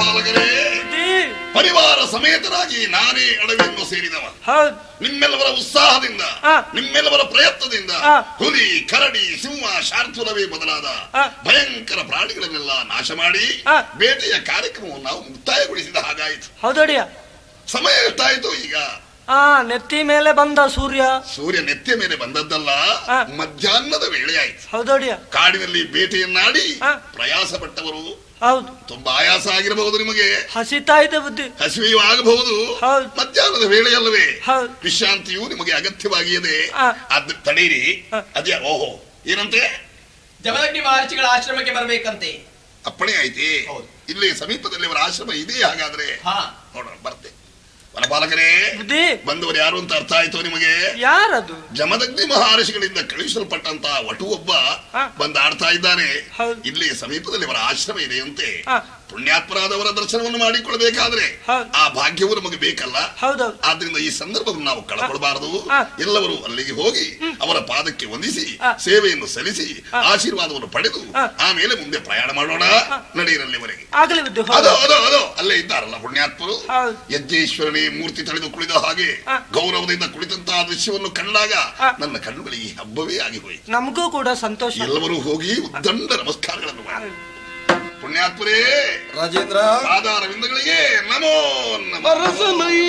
ವನಪಾಲಕರೇ ಬುದ್ಧಿ ಪರಿವಾರ ಸಮೇತರಾಗಿ ನಾನೇ ಅಡವಿಯನ್ನು ಸೇರಿದವ ಹೌದು ನಿಮ್ಮೆಲ್ಲವರ ಉತ್ಸಾಹದಿಂದ ಆ. ನಿಮ್ಮೆಲ್ಲವರ ಪ್ರಯತ್ನದಿಂದ ಆ. ಹುಲಿ ಕರಡಿ ಸಿಂಹ ಶಾರ್ದೂಲವೇ ಮೊದಲಾದ ಆ. ಭಯಂಕರ ಪ್ರಾಣಿಗಳನ್ನೆಲ್ಲ ನಾಶ ಮಾಡಿ ಆ. ಬೇಟೆಯ ಕಾರ್ಯಕ್ರಮವನ್ನು ನಾವು ಮುಕ್ತಾಯಗೊಳಿಸಿದ ಹಾಗಾಯಿತು ಹೌದಡಿಯ ಸಮಯ ಎಷ್ಟಾಯಿತು ಈಗ ಆ ನೆತ್ತಿ ಮೇಲೆ ಬಂದ ಸೂರ್ಯ ಸೂರ್ಯ ನೆತ್ತಿಯ ಮೇಲೆ ಬಂದದ್ದಲ್ಲ ಆ. ಮಧ್ಯಾಹ್ನದ ವೇಳೆ ಆಯಿತು ಹೌದಡಿಯ ಕಾಡಿನಲ್ಲಿ ಬೇಟೆಯನ್ನಾಡಿ ಆ. ಪ್ರಯಾಸ ಪಟ್ಟವರು ಹೌದು ತುಂಬಾ ಆಯಾಸ ಆಗಿರಬಹುದು ನಿಮಗೆ ಹಸಿತಾ ಇದೆ ಬುದ್ಧಿ ಹಸಿವೆಯೂ ಆಗಬಹುದು ಹೌದು. ಮಧ್ಯಾಹ್ನದ ವೇಳೆಯಲ್ಲವೇ ಹೌದು. ವಿಶ್ರಾಂತಿಯು ನಿಮಗೆ ಅಗತ್ಯವಾಗಿಯದೆ ಆ. ಅದ್ ತಡೀರಿ ಆ. ಅದೇ ಓಹೋ ಏನಂತೆ ಜಮದಗ್ನಿ ಮಹರ್ಷಿಗಳ ಆಶ್ರಮಕ್ಕೆ ಬರಬೇಕಂತೆ ಅಪ್ಪಣೆ ಐತಿ ಹೌದು. ಇಲ್ಲಿ ಸಮೀಪದಲ್ಲಿ ಅವರ ಆಶ್ರಮ ಇದೆ ಹಾಗಾದ್ರೆ ಹಾ ನೋಡೋಣ ಬರ್ತೆ ವನಪಾಲಕರೇ ಬುದ್ಧಿ ಬಂದವರು ಯಾರು ಅಂತ ಅರ್ಥ ಆಯ್ತು ನಿಮಗೆ ಯಾರದು ಜಮದಗ್ನಿ ಮಹರ್ಷಿಗಳಿಂದ ಕಳುಹಿಸಲ್ಪಟ್ಟಂತ ವಟು ಒಬ್ಬ ಆ. ಬಂದು ಆಡ್ತಾ ಇದ್ದಾನೆ ಹೌದು. ಇಲ್ಲಿ ಸಮೀಪದಲ್ಲಿ ಅವರ ಆಶ್ರಮ ಇದೆಯಂತೆ ಆ. ಪುಣ್ಯಾತ್ಮರಾದವರ ದರ್ಶನವನ್ನು ಮಾಡಿಕೊಳ್ಬೇಕಾದ್ರೆ ಹೌದು. ಆ ಭಾಗ್ಯವು ನಮಗೆ ಬೇಕಲ್ಲ ಹೌದೌದು ಆದ್ರಿಂದ ಈ ಸಂದರ್ಭವನ್ನು ನಾವು ಕಳಕೊಡಬಾರದು ಆ. ಎಲ್ಲವರು ಅಲ್ಲಿಗೆ ಹೋಗಿ ಅವರ ಪಾದಕ್ಕೆ ವಂದಿಸಿ ಆ. ಸೇವೆಯನ್ನು ಸಲ್ಲಿಸಿ ಆ. ಆಶೀರ್ವಾದವನ್ನು ಪಡೆದು ಆ. ಆಮೇಲೆ ಮುಂದೆ ಪ್ರಯಾಣ ಮಾಡೋಣ ನಡೆಯಿರಲ್ಲಿವರೆಗೆ ಆಗಲಿ ಬುದ್ಧಿ ಅದು ಹೌದು ಅದು ಅದು ಅಲ್ಲೇ ಇದ್ದಾರಲ್ಲ ಪುಣ್ಯಾತ್ಮರು ಹೌದು. ಯಜ್ಞೇಶ್ವರನೇ ಮೂರ್ತಿ ತಳೆದು ಕುಳಿದ ಹಾಗೆ ಆ. ಗೌರವದಿಂದ ಕುಳಿತಂತಹ ದೃಶ್ಯವನ್ನು ಕಂಡಾಗ ಆ. ನನ್ನ ಕಣ್ಣುಗಳಿಗೆ ಹಬ್ಬವೇ ಆಗಿ ಹೋಯಿತು ನಮಗೂ ಕೂಡ ಸಂತೋಷ ಎಲ್ಲರೂ ಹೋಗಿ ಉದ್ದಂಡ ನಮಸ್ಕಾರಗಳನ್ನು ಮಾಡಿ ಪುಣ್ಯಾತ್ಮರೇ ರಾಜೇಂದ್ರ ಪಾದಾರವಿಂದಗಳಿಗೆ ನಮೋ ನಮಃ ಅರಸನೈ